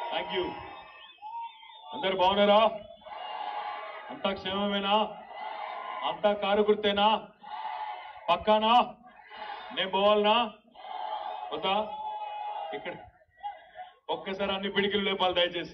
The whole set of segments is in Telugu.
థ్యాంక్ యూ అందరు బాగున్నారా అంతా క్షేమమేనా అంతా కారు గుర్తేనా పక్కానా నేను పోవాలనా వద్దా ఇక్కడ ఒక్కసారి అన్ని పిడికిలు లేపాలి దయచేసి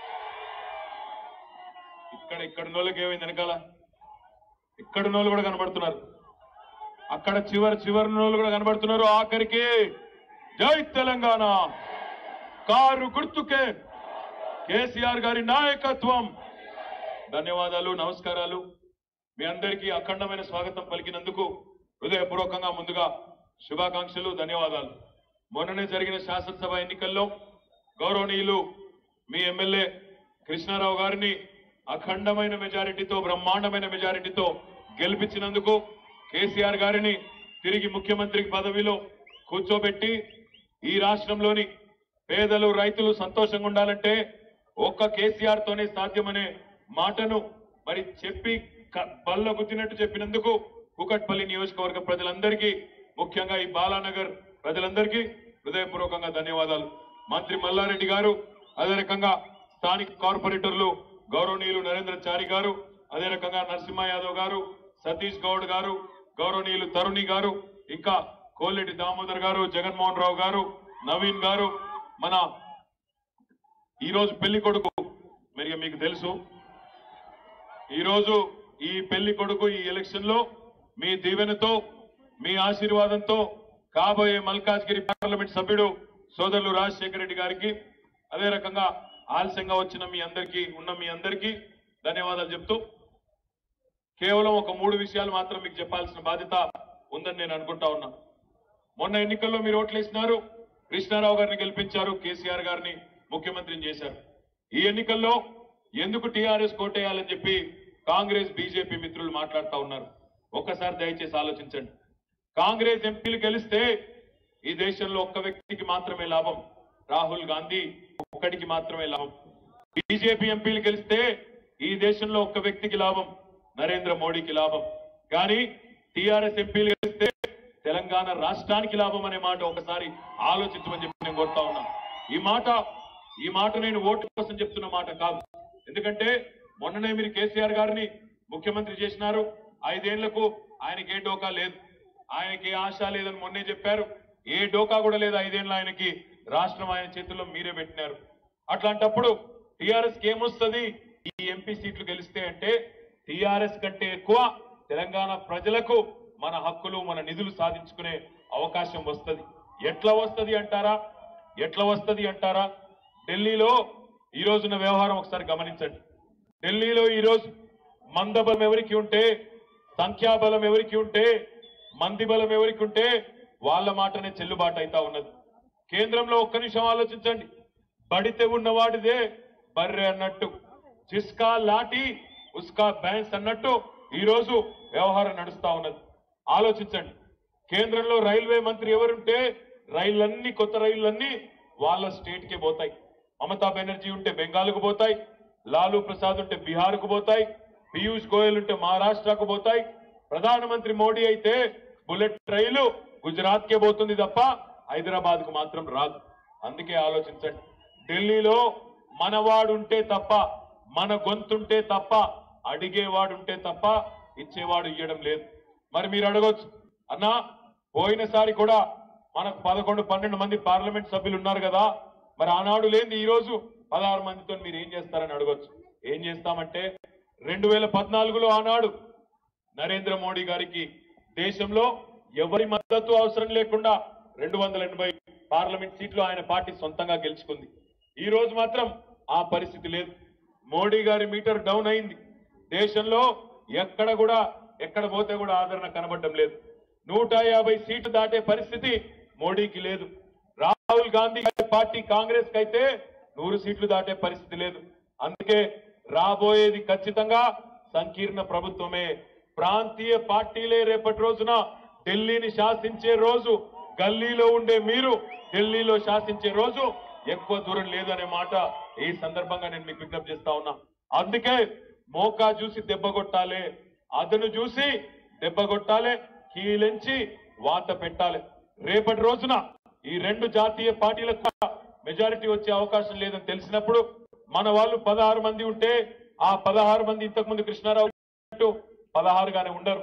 ఇక్కడ ఇక్కడ నోళ్ళకి ఏమైంది వెనకాల ఇక్కడ నోళ్ళు కూడా కనబడుతున్నారు అక్కడ చివరి చివరి నోళ్ళు కూడా కనబడుతున్నారు ఆఖరికి జై తెలంగాణ కారు గుర్తుకే కేసీఆర్ గారి నాయకత్వం ధన్యవాదాలు నమస్కారాలు మీ అందరికీ అఖండమైన స్వాగతం పలికినందుకు హృదయపూర్వకంగా ముందుగా శుభాకాంక్షలు ధన్యవాదాలు మొన్ననే జరిగిన శాసనసభ ఎన్నికల్లో గౌరవనీయులు మీ ఎమ్మెల్యే కృష్ణారావు గారిని అఖండమైన మెజారిటీతో బ్రహ్మాండమైన మెజారిటీతో గెలిపించినందుకు కేసీఆర్ గారిని తిరిగి ముఖ్యమంత్రి పదవిలో కూర్చోబెట్టి ఈ రాష్ట్రంలోని పేదలు రైతులు సంతోషంగా ఉండాలంటే ఒక్క కేసీఆర్ తోనే సాధ్యమనే మాటను మరి చెప్పి క- బల్ల గుద్దినట్టు చెప్పినందుకు కుకట్పల్లి నియోజకవర్గ ప్రజలందరికీ ముఖ్యంగా ఈ బాలానగర్ ప్రజలందరికీ హృదయపూర్వకంగా ధన్యవాదాలు మంత్రి మల్లారెడ్డి గారు అదే రకంగా స్థానిక కార్పొరేటర్లు గౌరవనీయులు నరేంద్ర చారి గారు అదే రకంగా నరసింహ యాదవ్ గారు సతీష్ గౌడ్ గారు గౌరవనీయులు తరుణి గారు ఇంకా కోల్లెటి దామోదర్ గారు జగన్మోహన్ రావు గారు నవీన్ గారు మన ఈ రోజు పెళ్లి కొడుకు మరి మీకు తెలుసు ఈ రోజు ఈ పెళ్లి కొడుకు ఈ ఎలక్షన్ లో మీ దీవెనతో మీ ఆశీర్వాదంతో కాబోయే మల్కాజ్గిరి పార్లమెంట్ సభ్యుడు సోదరులు రాజశేఖర రెడ్డి గారికి అదే రకంగా ఆలస్యంగా వచ్చిన మీ అందరికీ ఉన్న మీ అందరికీ ధన్యవాదాలు చెప్తూ కేవలం ఒక మూడు విషయాలు మాత్రం మీకు చెప్పాల్సిన బాధ్యత ఉందని నేను అనుకుంటా ఉన్నా మొన్న ఎన్నికల్లో మీరు ఓట్లేసినారు కృష్ణారావు గారిని గెలిపించారు కేసీఆర్ గారిని ముఖ్యమంత్రిని చేశారు ఈ ఎన్నికల్లో ఎందుకు టీఆర్ఎస్ కోటేయాలని చెప్పి కాంగ్రెస్ బీజేపీ మిత్రులు మాట్లాడుతా ఉన్నారు ఒక్కసారి దయచేసి ఆలోచించండి కాంగ్రెస్ ఎంపీలు గెలిస్తే ఈ దేశంలో ఒక్క వ్యక్తికి మాత్రమే లాభం రాహుల్ గాంధీ ఒక్కడికి మాత్రమే లాభం బీజేపీ ఎంపీలు గెలిస్తే ఈ దేశంలో ఒక్క వ్యక్తికి లాభం నరేంద్ర మోడీకి లాభం కానీ టీఆర్ఎస్ ఎంపీలు గెలిస్తే తెలంగాణ రాష్ట్రానికి లాభం అనే మాట ఒకసారి ఆలోచించమని చెప్పి నేను కోరుతా ఉన్నా ఈ మాట ఈ మాట నేను ఓటు కోసం చెప్తున్న మాట కాదు ఎందుకంటే మొన్ననే మీరు కేసీఆర్ గారిని ముఖ్యమంత్రి చేసినారు ఐదేళ్లకు ఆయనకి ఏ డోకా లేదు ఆయనకి ఏ ఆశ లేదని మొన్నే చెప్పారు ఏ డోకా కూడా లేదు ఐదేళ్ళు ఆయనకి రాష్ట్రం ఆయన చేతుల్లో మీరే పెట్టినారు అట్లాంటప్పుడు టిఆర్ఎస్ కి ఏమొస్తుంది ఈ ఎంపీ సీట్లు గెలిస్తే అంటే టిఆర్ఎస్ కంటే ఎక్కువ తెలంగాణ ప్రజలకు మన హక్కులు మన నిధులు సాధించుకునే అవకాశం వస్తది ఎట్లా వస్తది అంటారా ఎట్లా వస్తది అంటారా ఢిల్లీలో ఈ రోజున్న వ్యవహారం ఒకసారి గమనించండి ఢిల్లీలో ఈ రోజు మందబలం ఎవరికి ఉంటే సంఖ్యాబలం ఎవరికి ఉంటే మంది బలం ఎవరికి ఉంటే వాళ్ళ మాటనే చెల్లుబాటు అయితా ఉన్నది కేంద్రంలో ఒక్క నిమిషం ఆలోచించండి బడితే ఉన్నవాడిదే బర్రె అన్నట్టు జిస్కా లాఠీ ఉస్కా బ్యాన్స్ అన్నట్టు ఈ రోజు వ్యవహారం నడుస్తా ఉన్నది ఆలోచించండి కేంద్రంలో రైల్వే మంత్రి ఎవరుంటే రైళ్లన్నీ కొత్త రైళ్లన్నీ వాళ్ళ స్టేట్ కే పోతాయి మమతా బెనర్జీ ఉంటే బెంగాల్కు పోతాయి లాలూ ప్రసాద్ ఉంటే బీహార్కు పోతాయి పీయూష్ గోయల్ ఉంటే మహారాష్ట్రకు పోతాయి ప్రధానమంత్రి మోడీ అయితే బుల్లెట్ రైలు గుజరాత్ కే పోతుంది తప్ప హైదరాబాద్ కు మాత్రం రాదు అందుకే ఆలోచించండి ఢిల్లీలో మనవాడుంటే తప్ప మన గొంతుంటే తప్ప అడిగేవాడుంటే తప్ప ఇచ్చేవాడు ఇయ్యడం లేదు మరి మీరు అడగొచ్చు అన్నా పోయినసారి కూడా మనకు పదకొండు పన్నెండు మంది పార్లమెంట్ సభ్యులు ఉన్నారు కదా మరి ఆనాడు లేని ఈ రోజు పదహారు మందితో మీరు ఏం చేస్తారని అడగొచ్చు ఏం చేస్తామంటే రెండు వేల పద్నాలుగులో ఆనాడు నరేంద్ర మోడీ గారికి దేశంలో ఎవరి మద్దతు అవసరం లేకుండా రెండు వందల ఎనభై పార్లమెంట్ సీట్లు ఆయన పార్టీ సొంతంగా గెలుచుకుంది ఈ రోజు మాత్రం ఆ పరిస్థితి లేదు మోడీ గారి మీటర్ డౌన్ అయింది దేశంలో ఎక్కడ కూడా ఎక్కడ పోతే కూడా ఆదరణ కనబడడం లేదు నూట యాభై సీట్లు దాటే పరిస్థితి మోడీకి లేదు రాహుల్ గాంధీ గారి పార్టీ కాంగ్రెస్ కి అయితే నూరు సీట్లు దాటే పరిస్థితి లేదు అందుకే రాబోయేది ఖచ్చితంగా సంకీర్ణ ప్రభుత్వమే ప్రాంతీయ పార్టీలే రేపటి రోజున ఢిల్లీని శాసించే రోజు గల్లీలో ఉండే మీరు ఢిల్లీలో శాసించే రోజు ఎక్కువ దూరం లేదనే మాట ఈ సందర్భంగా నేను మీకు విజ్ఞప్తి చేస్తా ఉన్నా అందుకే మోకా చూసి దెబ్బ కొట్టాలి అదను చూసి దెబ్బ కొట్టాలి కీలించి వాత పెట్టాలి రేపటి రోజున ఈ రెండు జాతీయ పార్టీలకు కూడా మెజారిటీ వచ్చే అవకాశం లేదని తెలిసినప్పుడు మన వాళ్ళు పదహారు మంది ఉంటే ఆ పదహారు మంది ఇంతకుముందు కృష్ణారావు చెప్పినట్టు పదహారుగానే ఉండరు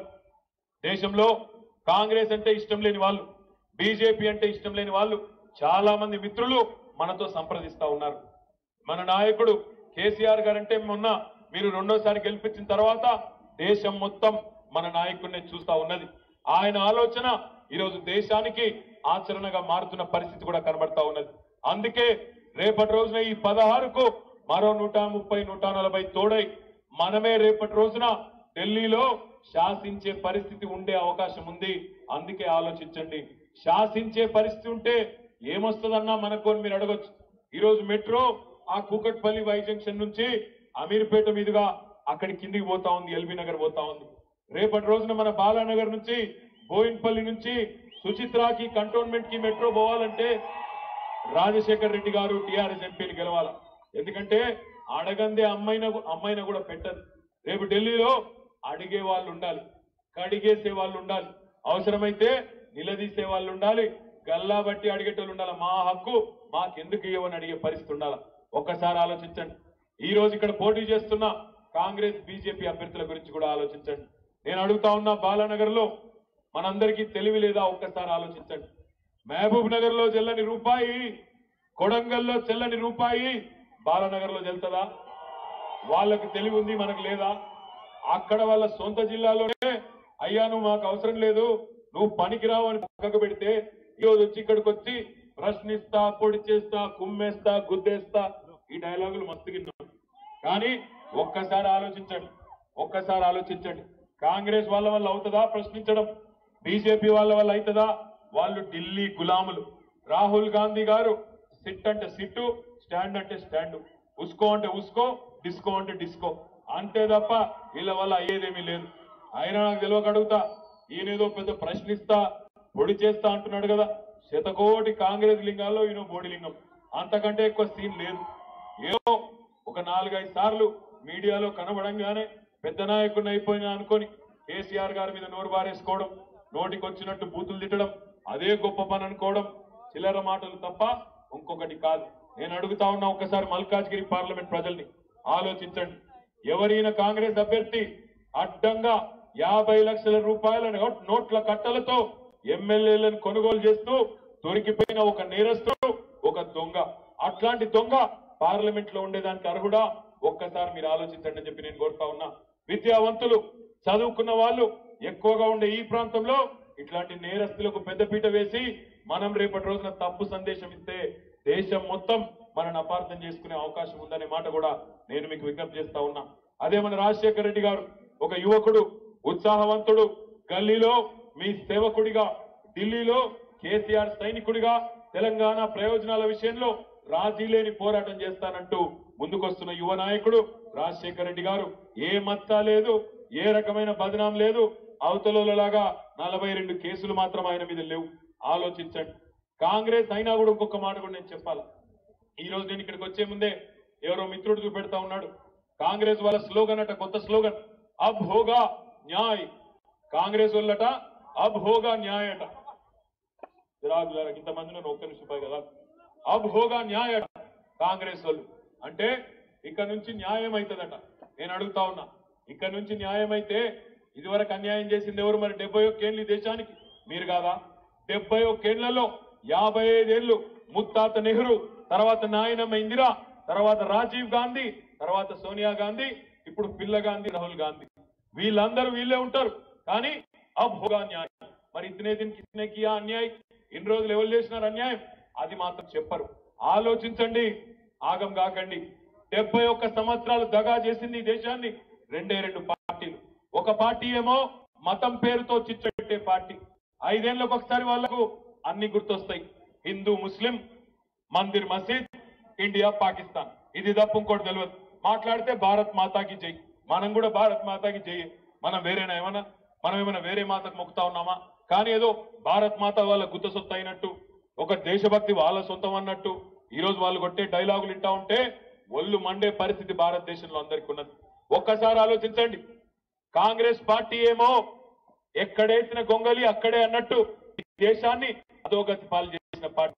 దేశంలో కాంగ్రెస్ అంటే ఇష్టం లేని వాళ్ళు బీజేపీ అంటే ఇష్టం లేని వాళ్ళు చాలా మంది మిత్రులు మనతో సంప్రదిస్తా ఉన్నారు మన నాయకుడు కేసీఆర్ గారంటే మొన్న మీరు రెండోసారి గెలిపించిన తర్వాత దేశం మొత్తం మన నాయకుడిని చూస్తా ఉన్నది ఆయన ఆలోచన ఈరోజు దేశానికి ఆచరణగా మారుతున్న పరిస్థితి కూడా కనబడతా ఉన్నది అందుకే రేపటి రోజున ఈ పదహారుకు మరో నూట ముప్పై నూట నలభై తోడై మనమే రేపటి రోజున ఢిల్లీలో శాసించే పరిస్థితి ఉండే అవకాశం ఉంది అందుకే ఆలోచించండి శాసించే పరిస్థితి ఉంటే ఏమొస్తుందన్నా మనకు అని మీరు అడగొచ్చు ఈరోజు మెట్రో ఆ కూకట్పల్లి వై జంక్షన్ నుంచి అమీర్పేట మీదుగా అక్కడి కిందికి పోతా ఉంది ఎల్బీ నగర్ పోతా ఉంది రేపటి రోజున మన బాలానగర్ నుంచి బోయిన్పల్లి నుంచి సుచిత్రాకి కంటోన్మెంట్ కి మెట్రో పోవాలంటే రాజశేఖర్ రెడ్డి గారు టిఆర్ఎస్ ఎంపీని గెలవాలి ఎందుకంటే అడగందే అమ్మాయిన అమ్మాయిన కూడా పెట్టదు రేపు ఢిల్లీలో అడిగే వాళ్ళు ఉండాలి కడిగేసే వాళ్ళు ఉండాలి అవసరమైతే నిలదీసే వాళ్ళు ఉండాలి గల్లా బట్టి అడిగేటోళ్ళు ఉండాలి మా హక్కు మాకెందుకు ఇవ్వని అడిగే పరిస్థితి ఉండాలి ఒక్కసారి ఆలోచించండి ఈ రోజు ఇక్కడ పోటీ చేస్తున్న కాంగ్రెస్ బీజేపీ అభ్యర్థుల గురించి కూడా ఆలోచించండి నేను అడుగుతా ఉన్నా బాలానగర్ లో మనందరికీ తెలివి లేదా ఒక్కసారి ఆలోచించండి మహబూబ్ నగర్ లో చెల్లని రూపాయి కొడంగల్లో చెల్లని రూపాయి బాలనగర్ లో చెల్తదా వాళ్ళకి తెలివి ఉంది మనకు లేదా అక్కడ వాళ్ళ సొంత జిల్లాలోనే అయ్యా నువ్వు మాకు అవసరం లేదు నువ్వు పనికిరావు అని పక్కకు పెడితే ఈరోజు వచ్చి ఇక్కడికి వచ్చి ప్రశ్నిస్తా పొడి చేస్తా కుమ్మేస్తా గుద్దేస్తా ఈ డైలాగులు మస్తు విన్నాం కానీ ఒక్కసారి ఆలోచించండి ఒక్కసారి ఆలోచించండి కాంగ్రెస్ వాళ్ళ వల్ల అవుతుందా ప్రశ్నించడం బీజేపీ వాళ్ళ వల్ల అవుతుందా వాళ్ళు ఢిల్లీ గులాములు రాహుల్ గాంధీ గారు సిట్ అంటే సిట్టు స్టాండ్ అంటే స్టాండ్ ఉస్కో అంటే ఉస్కో డిస్కో అంటే డిస్కో అంతే తప్ప వీళ్ళ వల్ల అయ్యేదేమీ లేదు అయినా నాకు తెలియక అడుగుతా ఈయనేదో పెద్ద ప్రశ్నిస్తా పొడి చేస్తా అంటున్నాడు కదా శతకోటి కాంగ్రెస్ లింగాల్లో ఈయన బోడి లింగం అంతకంటే ఎక్కువ సీన్ లేదు ఏదో ఒక నాలుగైదు సార్లు మీడియాలో కనబడంగానే పెద్ద నాయకుడిని అయిపోయినా అనుకొని కేసీఆర్ గారి మీద నోరు బారేసుకోవడం నోటికి వచ్చినట్టు బూతులు తిట్టడం అదే గొప్ప పని అనుకోవడం చిల్లర మాటలు తప్ప ఇంకొకటి కాదు నేను అడుగుతా ఉన్నా ఒకసారి మల్కాజ్గిరి పార్లమెంట్ ప్రజల్ని ఆలోచించండి ఎవరైనా కాంగ్రెస్ అభ్యర్థి అడ్డంగా యాభై లక్షల రూపాయల నోట్- నోట్ల కట్టలతో ఎమ్మెల్యేలను కొనుగోలు చేస్తూ దొరికిపోయిన ఒక నేరస్తుడు ఒక దొంగ అట్లాంటి దొంగ పార్లమెంట్ లో ఉండేదానికి అర్హుడా ఒక్కసారి మీరు ఆలోచించండి అని చెప్పి నేను కోరుతా ఉన్నా విద్యావంతులు చదువుకున్న వాళ్ళు ఎక్కువగా ఉండే ఈ ప్రాంతంలో ఇట్లాంటి నేరస్తులకు పెద్దపీట వేసి మనం రేపటి రోజున తప్పు సందేశం ఇస్తే దేశం మొత్తం మనని అపార్థం చేసుకునే అవకాశం ఉందనే మాట కూడా నేను మీకు విజ్ఞప్తి చేస్తా ఉన్నా అదే మన రాజశేఖర రెడ్డి గారు ఒక యువకుడు ఉత్సాహవంతుడు గల్లీలో మీ సేవకుడిగా ఢిల్లీలో కేసీఆర్ సైనికుడిగా తెలంగాణ ప్రయోజనాల విషయంలో రాజీ లేని పోరాటం చేస్తానంటూ ముందుకొస్తున్న యువ నాయకుడు రాజశేఖర రెడ్డి గారు ఏ మచ్చ లేదు ఏ రకమైన బదనాం లేదు అవతలలాగా నలభై రెండు కేసులు మాత్రం ఆయన మీద లేవు ఆలోచించండి కాంగ్రెస్ అయినా కూడా ఇంకొక మాట కూడా నేను చెప్పాలి ఈ రోజు నేను ఇక్కడికి వచ్చే ముందే ఎవరో మిత్రుడు చూపెడతా ఉన్నాడు కాంగ్రెస్ వాళ్ళ స్లోగన్ అట కొత్త స్లోగన్ అబ్ హోగా న్యాయ్ కాంగ్రెస్ వాళ్ళట అబ్ హోగా న్యాయ్ అట జరాగు జరా ఇంతమంది నన్ను ఒక్క నిమిషం పై కదా అబ్ హోగా న్యాయ్ అట కాంగ్రెస్ వాళ్ళు అంటే ఇక్కడ నుంచి న్యాయం అవుతుందట నేను అడుగుతా ఉన్నా ఇక్కడ నుంచి న్యాయం అయితే ఇదివరకు అన్యాయం చేసింది ఎవరు మరి డెబ్బై ఒక్కేళ్ళు ఈ దేశానికి మీరు కాదా డెబ్బై ఒక్కేళ్లలో యాభై ఐదేళ్లు ముత్తాత నెహ్రూ తర్వాత నాయనమ్మ ఇందిరా తర్వాత రాజీవ్ గాంధీ తర్వాత సోనియా గాంధీ ఇప్పుడు పిల్ల గాంధీ రాహుల్ గాంధీ వీళ్ళందరూ వీళ్ళే ఉంటారు కానీ అబ్ హోగా న్యాయం మరి ఇతనే దీనికి ఇతనే కియా అన్యాయం ఇన్ని రోజులు ఎవరు చేసినారు అన్యాయం అది మాత్రం చెప్పరు ఆలోచించండి ఆగం కాకండి డెబ్బై ఒక్క సంవత్సరాలు దగా చేసింది ఈ దేశాన్ని రెండే రెండు పార్టీలు ఒక పార్టీ ఏమో మతం పేరుతో చిచ్చబెట్టే పార్టీ ఐదేళ్లకు ఒకసారి వాళ్లకు అన్ని గుర్తొస్తాయి హిందూ ముస్లిం మందిర్ మసీద్ ఇండియా పాకిస్తాన్ ఇది తప్ప ఇంకోటి తెలియదు మాట్లాడితే భారత్ మాతాకి జై మనం కూడా భారత్ మాతాకి జై మనం వేరేనా ఏమన్నా మనం ఏమైనా వేరే మాతకు మొక్కుతా ఉన్నామా కానీ ఏదో భారత్ మాత వాళ్ళ గుత్త సొత్తు అయినట్టు ఒక దేశభక్తి వాళ్ళ సొంతం అన్నట్టు ఈ రోజు వాళ్ళు కొట్టే డైలాగులు వింటా ఉంటే ఒళ్ళు మండే పరిస్థితి భారతదేశంలో అందరికీ ఉన్నది ఒక్కసారి ఆలోచించండి కాంగ్రెస్ పార్టీ ఏమో ఎక్కడేసిన గొంగలి అక్కడే అన్నట్టు ఈ దేశాన్ని అధోగతి పాలు చేసిన పార్టీ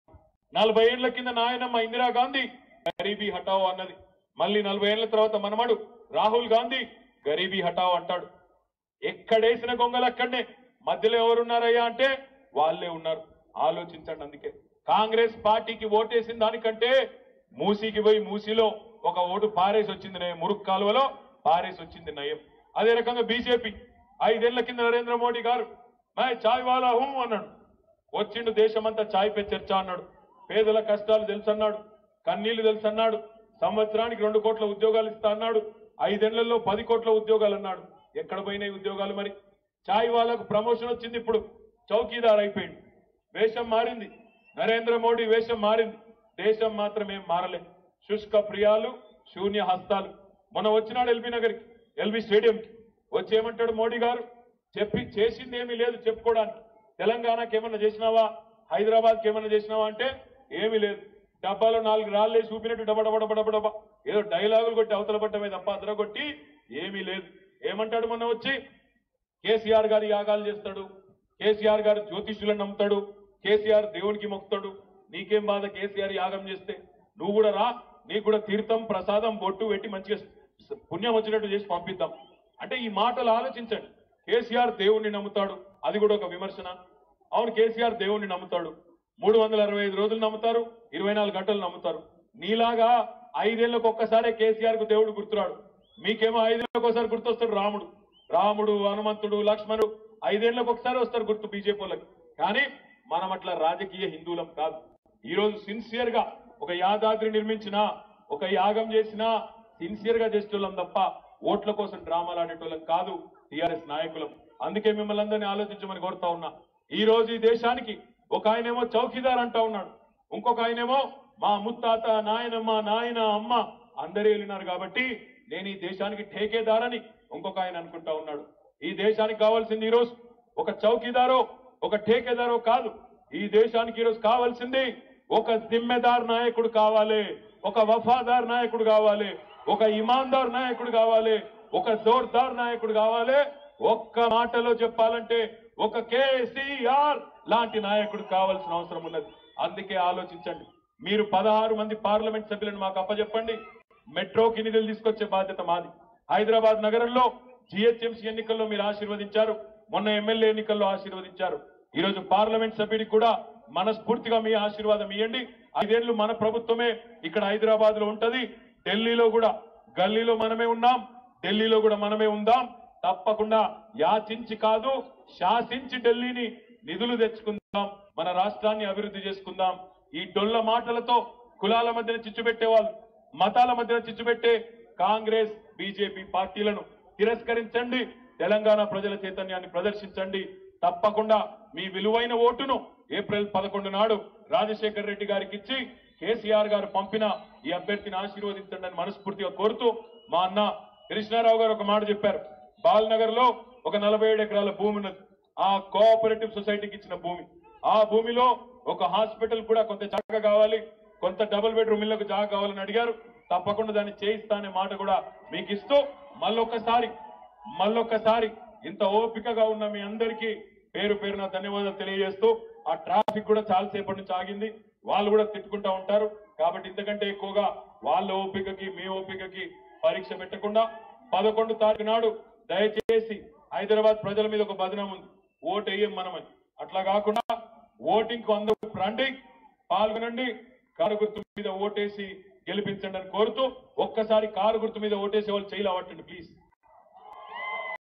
నలభై ఏళ్ల కింద నాయనమ్మ ఇందిరాగాంధీ గరీబీ హటావో అన్నది మళ్ళీ నలభై ఏళ్ల తర్వాత మనమడు రాహుల్ గాంధీ గరీబీ హటావో అంటాడు ఎక్కడేసిన గొంగలు అక్కడనే మధ్యలో ఎవరున్నారయ్యా అంటే వాళ్ళే ఉన్నారు ఆలోచించండి అందుకే కాంగ్రెస్ పార్టీకి ఓటేసిన దానికంటే మూసీకి పోయి మూసీలో ఒక ఓటు పారేసి వచ్చింది నయం మురుక్ కాలువలో పారేసి వచ్చింది నయం అదే రకంగా బీజేపీ ఐదేళ్ల కింద నరేంద్ర మోడీ గారు మై చాయ్ వాలా హూ అన్నాడు వచ్చిండు దేశమంతా చాయ్ పే చర్చ అన్నాడు పేదల కష్టాలు తెలుసన్నాడు కన్నీళ్లు తెలుసన్నాడు సంవత్సరానికి రెండు కోట్ల ఉద్యోగాలు ఇస్తా అన్నాడు ఐదేళ్లలో పది కోట్ల ఉద్యోగాలు అన్నాడు ఎక్కడ పోయినాయి ఉద్యోగాలు మరి చాయ్ వాళ్ళకు ప్రమోషన్ వచ్చింది ఇప్పుడు చౌకీదార్ అయిపోయింది వేషం మారింది నరేంద్ర మోడీ వేషం మారింది దేశం మాత్రం ఏం మారలేదు శుష్క ప్రియాలు శూన్య హస్తాలు మొన్న వచ్చినాడు ఎల్బీ నగర్కి ఎల్బీ స్టేడియంకి వచ్చి ఏమంటాడు మోడీ గారు చెప్పి చేసింది ఏమీ లేదు చెప్పుకోవడానికి తెలంగాణకి ఏమన్నా చేసినావా హైదరాబాద్కి ఏమన్నా చేసినావా అంటే ఏమీ లేదు డబ్బాలో నాలుగు రాళ్ళే చూపినట్టు డబ డబ డబ డబ డబ ఏదో డైలాగులు కొట్టి అవతల పట్టమే తప్ప అదర కొట్టి ఏమీ లేదు ఏమంటాడు మొన్న వచ్చి కేసీఆర్ గారి యాగాలు చేస్తాడు కేసీఆర్ గారు జ్యోతిష్యులను నమ్ముతాడు కేసీఆర్ దేవునికి మొక్కుతాడు నీకేం బాధ కేసీఆర్ యాగం చేస్తే నువ్వు కూడా రా నీకు కూడా తీర్థం ప్రసాదం బొట్టు పెట్టి మంచిగా స- పుణ్యం వచ్చినట్టు చేసి పంపిద్దాం అంటే ఈ మాటలు ఆలోచించండి కేసీఆర్ దేవుణ్ణి నమ్ముతాడు అది కూడా ఒక విమర్శన అవును కేసీఆర్ దేవుణ్ణి నమ్ముతాడు మూడు వందల అరవై ఐదు రోజులు నమ్ముతారు ఇరవై నాలుగు గంటలు నమ్ముతారు నీలాగా ఐదేళ్లకు ఒక్కసారే కేసీఆర్ కు దేవుడు గుర్తురాడు మీకేమో ఐదేళ్లకు ఒకసారి గుర్తొస్తాడు రాముడు రాముడు హనుమంతుడు లక్ష్మణుడు ఐదేళ్లకు ఒకసారి వస్తారు గుర్తు బీజేపీ వాళ్ళకి కానీ మనం అట్లా రాజకీయ హిందువులం కాదు ఈ రోజు సిన్సియర్ గా ఒక యాదాద్రి నిర్మించినా ఒక యాగం చేసినా సిన్సియర్ గా చేసేటోళ్ళం తప్ప ఓట్ల కోసం డ్రామాలు ఆడేటోళ్ళం కాదు టిఆర్ఎస్ నాయకులం అందుకే మిమ్మల్ని అందరినీ ఆలోచించమని కోరుతా ఉన్నా ఈ రోజు ఈ దేశానికి ఒక ఆయనేమో చౌకీదార్ అంటా ఉన్నాడు ఇంకొక ఆయనేమో మా ముత్తాత నాయనమ్మ నాయన అమ్మ అందరూ వెళ్ళినారు కాబట్టి నేను ఈ దేశానికి ఠేకేదారని ఇంకొక ఆయన అనుకుంటా ఉన్నాడు ఈ దేశానికి కావాల్సింది ఈ రోజు ఒక చౌకీదారో ఒక ఠేకేదారో కాదు ఈ దేశానికి ఈరోజు కావాల్సింది ఒక జిమ్మెదార్ నాయకుడు కావాలి ఒక వఫాదార్ నాయకుడు కావాలి ఒక ఇమాందార్ నాయకుడు కావాలి ఒక జోర్దార్ నాయకుడు కావాలి ఒక్క మాటలో చెప్పాలంటే ఒక కేసీఆర్ లాంటి నాయకుడు కావాల్సిన అవసరం ఉన్నది అందుకే ఆలోచించండి మీరు పదహారు మంది పార్లమెంట్ సభ్యులను మాకు అప్పచెప్పండి మెట్రోకి నిధులు తీసుకొచ్చే బాధ్యత మాది హైదరాబాద్ నగరంలో జిహెచ్ఎంసీ ఎన్నికల్లో మీరు ఆశీర్వదించారు మొన్న ఎమ్మెల్యే ఎన్నికల్లో ఆశీర్వదించారు ఈ రోజు పార్లమెంట్ సభ్యుడికి కూడా మనస్ఫూర్తిగా మీ ఆశీర్వాదం ఇవ్వండి ఐదేళ్లు మన ప్రభుత్వమే ఇక్కడ హైదరాబాద్ లో ఉంటది ఢిల్లీలో కూడా గల్లీలో మనమే ఉన్నాం ఢిల్లీలో కూడా మనమే ఉందాం తప్పకుండా యాచించి కాదు శాసించి ఢిల్లీని నిధులు తెచ్చుకుందాం మన రాష్ట్రాన్ని అభివృద్ధి చేసుకుందాం ఈ డొల్ల మాటలతో కులాల మధ్యన చిచ్చు పెట్టేవాళ్ళు మతాల మధ్యన చిచ్చు పెట్టే కాంగ్రెస్ బీజేపీ పార్టీలను తిరస్కరించండి తెలంగాణ ప్రజల చైతన్యాన్ని ప్రదర్శించండి తప్పకుండా మీ విలువైన ఓటును ఏప్రిల్ పదకొండు నాడు రాజశేఖర్ రెడ్డి గారికి ఇచ్చి కేసీఆర్ గారు పంపిన ఈ అభ్యర్థిని ఆశీర్వదించండి అని మనస్ఫూర్తిగా కోరుతూ మా అన్న కృష్ణారావు గారు ఒక మాట చెప్పారు బాల్నగర్ లో ఒక నలభై ఏడు ఎకరాల భూమి ఉన్నది ఆ కోఆపరేటివ్ సొసైటీకి ఇచ్చిన భూమి ఆ భూమిలో ఒక హాస్పిటల్ కూడా కొంత జాగా కావాలి కొంత డబుల్ బెడ్రూమ్ ఇళ్లకు జాగా కావాలని అడిగారు తప్పకుండా దాన్ని చేయిస్తా అనే మాట కూడా మీకు ఇస్తూ మళ్ళొక్కసారి మళ్ళొక్కసారి ఇంత ఓపికగా ఉన్న మీ అందరికీ పేరు పేరున ధన్యవాదాలు తెలియజేస్తూ ఆ ట్రాఫిక్ కూడా చాలాసేపటి నుంచి ఆగింది వాళ్ళు కూడా తిట్టుకుంటా ఉంటారు కాబట్టి ఇంతకంటే ఎక్కువగా వాళ్ళ ఓపికకి మీ ఓపికకి పరీక్ష పెట్టకుండా పదకొండు తారీఖు నాడు దయచేసి హైదరాబాద్ ప్రజల మీద ఒక బదనం ఉంది ఓటు వేయం మనమని అట్లా కాకుండా ఓటింగ్ కు అందరూ రండి పాల్గొనండి కారు గుర్తు మీద ఓటేసి గెలిపించండి అని కోరుతూ ఒక్కసారి కారు గుర్తు మీద ఓటేసే వాళ్ళు చేయలేవట్టండి ప్లీజ్